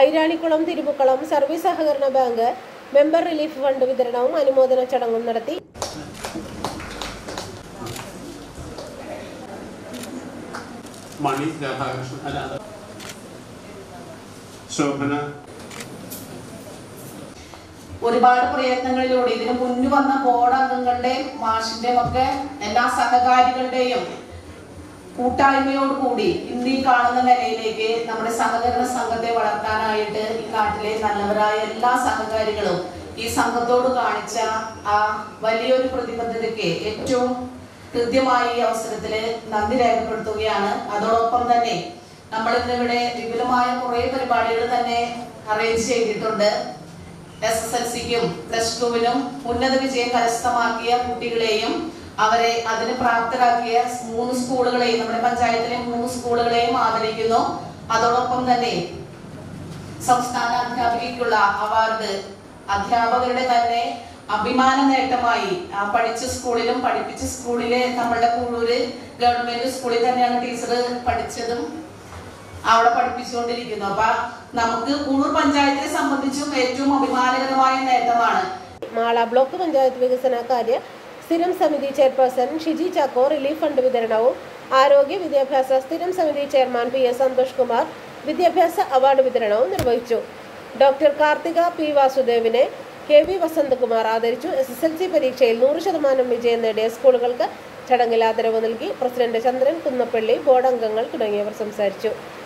Airanikkulam Thirumukkulam service സഹകരണ bank member relief fund വിതരണവും അനുമോദന ചടങ്ങും നടത്തി മണി രാധാകൃഷ്ണൻ അല്ല അത് ശോഭന ഒരുപാട് പ്രയത്നങ്ങളിലൂടെ ഇതിനു മുന്നു വന്ന ബോർഡ് അംഗങ്ങളുടെയും മാഷിന്റെയും ഒക്കെ എല്ലാ സഹകാരികളുടെയും കൂട്ടായ്മയോടുകൂടി ഇന്ന് ഈ കാണുന്ന നിലയിലേക്ക് നമ്മുടെ സഹകരണ സംഘത്തെ വളർത്താനായിട്ട് ഈ നാട്ടിലെ നല്ലവരായ എല്ലാ സഹകാരികളും ഈ സംഘത്തോട് കാണിച്ച ആ വലിയൊരു പ്രതിബദ്ധതയ്ക്ക് ഏറ്റവും കൃത്യമായി ഈ അവസരത്തില് നന്ദി രേഖപ്പെടുത്തുകയാണ് അതോടൊപ്പം തന്നെ നമ്മൾ ഇന്നിവിടെ വിപുലമായ കുറെ പരിപാടികൾ തന്നെ അറേഞ്ച് ചെയ്തിട്ടുണ്ട് എസ് എസ് എൽ സിക്കും പ്ലസ് ടുവിനും ഉന്നത വിജയം കരസ്ഥമാക്കിയ കുട്ടികളെയും അവരെ അതിന് പ്രാപ്തരാക്കിയ മൂന്ന് സ്കൂളുകളെയും നമ്മുടെ പഞ്ചായത്തിലെ മൂന്ന് സ്കൂളുകളെയും ആദരിക്കുന്നു അതോടൊപ്പം തന്നെ സംസ്ഥാന അധ്യാപികയ്ക്കുള്ള അവാർഡ് അധ്യാപകരുടെ തന്നെ അഭിമാന നേട്ടമായി ആ പഠിച്ച സ്കൂളിലും പഠിപ്പിച്ച സ്കൂളിലെ നമ്മളുടെ കൂഴൂര് ഗവൺമെന്റ് സ്കൂളിൽ തന്നെയാണ് ടീച്ചർ പഠിച്ചതും അവിടെ പഠിപ്പിച്ചുകൊണ്ടിരിക്കുന്നു അപ്പൊ നമുക്ക് കൂഴൂർ പഞ്ചായത്തിനെ സംബന്ധിച്ചും ഏറ്റവും അഭിമാനകരമായ നേട്ടമാണ് മാള ബ്ലോക്ക് പഞ്ചായത്ത് വികസന കാര്യ സ്ഥിരം സമിതി chairperson Shiji Chacko relief fund വിതരണവും ആരോഗ്യ വിദ്യാഭ്യാസ സ്ഥിരം സമിതി chairman P S Santhosh Kumar വിദ്യാഭ്യാസ അവാർഡ് വിതരണവും നിർവഹിച്ചു ഡോക്ടർ കാർത്തിക പി വാസുദേവിനെ കെ വി വസന്തകുമാർ ആദരിച്ചു എസ് എസ് എൽ സി പരീക്ഷയിൽ നൂറ് ശതമാനം വിജയം നേടിയ സ്കൂളുകൾക്ക് ചടങ്ങിൽ ആദരവ് നൽകി പ്രസിഡന്റ് ചന്ദ്രൻ കുന്നപ്പള്ളി ബോർഡ് അംഗങ്ങൾ തുടങ്ങിയവർ സംസാരിച്ചു